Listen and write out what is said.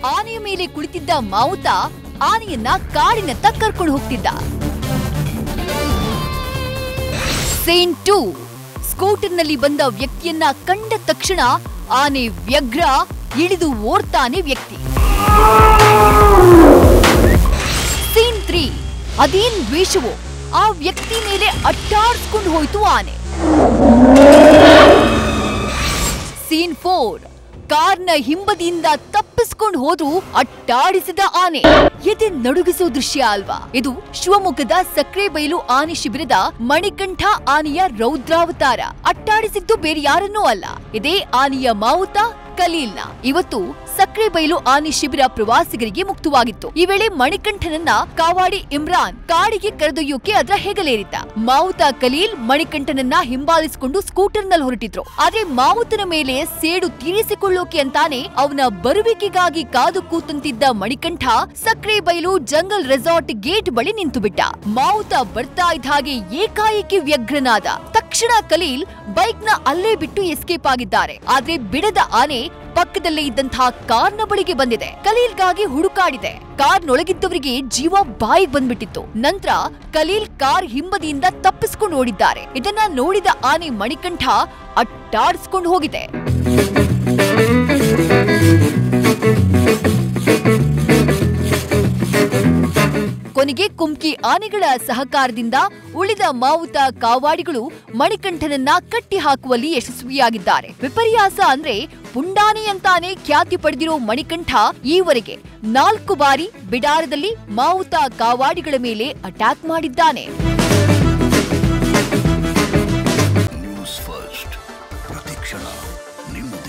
ಆನೆಯ ಮೇಲೆ ಕುಳಿತಿದ್ದ ಮಾವುತ ಆನೆಯನ್ನ ಕಾಡಿನತ್ತ ಕರ್ಕೊಂಡು ಹೋಗ್ತಿದ್ದ ಸೇನ್ ಟೂ ಸ್ಕೂಟರ್ನಲ್ಲಿ ಬಂದ ವ್ಯಕ್ತಿಯನ್ನ ಕಂಡ ತಕ್ಷಣ ಆನೆ ವ್ಯಗ್ರ ಇಳಿದು ಓಡ್ತಾನೆ ವ್ಯಕ್ತಿ ಸೀನ್ ತ್ರೀ ಅದೇನ್ ದ್ವೇಷವೋ ಆ ವ್ಯಕ್ತಿ ಮೇಲೆ ಅಟ್ಟಾಡ್ಸ್ಕೊಂಡು ಹೋಯ್ತು ಆನೆ ಸೀನ್ ಫೋರ್ ಕಾರ್ನ ಹಿಂಬದಿಯಿಂದ ತಪ್ಪಿಸ್ಕೊಂಡು ಹೋದ್ರು ಅಟ್ಟಾಡಿಸಿದ ಆನೆ ಎದೆ ನಡುಗಿಸೋ ದೃಶ್ಯ ಅಲ್ವಾ ಇದು ಶಿವಮೊಗ್ಗದ ಸಕ್ರೆಬೈಲು ಆನೆ ಶಿಬಿರದ ಮಣಿಕಂಠ ಆನೆಯ ರೌದ್ರಾವತಾರ ಅಟ್ಟಾಡಿಸಿದ್ದು ಬೇರೆ ಯಾರನ್ನೂ ಅಲ್ಲ ಇದೇ ಆನೆಯ ಮಾವುತ ಕಲೀಲ್ನ ಇವತ್ತು ಸಕ್ರೆಬೈಲು ಆನೆ ಶಿಬಿರ ಪ್ರವಾಸಿಗರಿಗೆ ಮುಕ್ತವಾಗಿತ್ತು ಈ ವೇಳೆ ಮಣಿಕಂಠನನ್ನ ಕಾವಾಡಿ ಇಮ್ರಾನ್ ಕಾಡಿಗೆ ಕರೆದೊಯ್ಯೋಕೆ ಅದರ ಹೆಗಲೇರಿದ್ದ ಮಾವುತ ಕಲೀಲ್ ಮಣಿಕಂಠನನ್ನ ಹಿಂಬಾಲಿಸಿಕೊಂಡು ಸ್ಕೂಟರ್ನಲ್ಲಿ ಹೊರಟಿದ್ರು ಆದ್ರೆ ಮಾವುತನ ಮೇಲೆ ಸೇಡು ತೀರಿಸಿಕೊಳ್ಳೋಕೆ ಅಂತಾನೆ ಅವನ ಬರುವಿಕೆಗಾಗಿ ಕಾದು ಕೂತಂತಿದ್ದ Manikanta Sakrebailu jungle resort gate ಬಳಿ ನಿಂತು ಬಿಟ್ಟ ಮಾವುತ ಬರ್ತಾ ಇದ್ದ ಹಾಗೆ ಏಕಾಏಕಿ ವ್ಯಗ್ರನಾದ ತಕ್ಷಣ ಕಲೀಲ್ ಬೈಕ್ ನ ಅಲ್ಲೇ ಬಿಟ್ಟು ಎಸ್ಕೇಪ್ ಆಗಿದ್ದಾರೆ ಆದ್ರೆ ಬಿಡದ ಆನೆ ಪಕ್ಕದಲ್ಲೇ ಇದ್ದಂತಹ ಕಾರ್ನ ಬಳಿಗೆ ಬಂದಿದೆ ಕಲೀಲ್ಗಾಗಿ ಹುಡುಕಾಡಿದೆ ಕಾರ್ನೊಳಗಿದ್ದವರಿಗೆ ಜೀವ ಬಾಯಿಗೆ ಬಂದ್ಬಿಟ್ಟಿತ್ತು ನಂತರ ಕಲೀಲ್ ಕಾರ್ ಹಿಂಬದಿಯಿಂದ ತಪ್ಪಿಸ್ಕೊಂಡು ಓಡಿದ್ದಾರೆ ಇದನ್ನ ನೋಡಿದ ಆನೆ ಮಣಿಕಂಠ ಅಟ್ಟಾಡಿಸ್ಕೊಂಡು ಹೋಗಿದೆ ಕೊನೆಗೆ ಕುಮ್ಕಿ ಆನೆಗಳ ಸಹಕಾರದಿಂದ ಉಳಿದ ಮಾವುತ ಕಾವಾಡಿಗಳು ಮಣಿಕಂಠನನ್ನ ಕಟ್ಟಿ ಹಾಕುವಲ್ಲಿ ಯಶಸ್ವಿಯಾಗಿದ್ದಾರೆ ವಿಪರ್ಯಾಸ ಅಂದ್ರೆ ಪುಂಡಾನೆ ಅಂತಾನೆ ಖ್ಯಾತಿ ಪಡೆದಿರೋ ಮಣಿಕಂಠ ಈವರೆಗೆ ನಾಲ್ಕು ಬಾರಿ ಬಿಡಾರದಲ್ಲಿ ಮಾವುತ ಕಾವಾಡಿಗಳ ಮೇಲೆ ಅಟ್ಯಾಕ್ ಮಾಡಿದ್ದಾನೆ ನ್ಯೂಸ್ ಫಸ್ಟ್ ಪ್ರತಿಕ್ಷಣ ನಿಮ್ಮ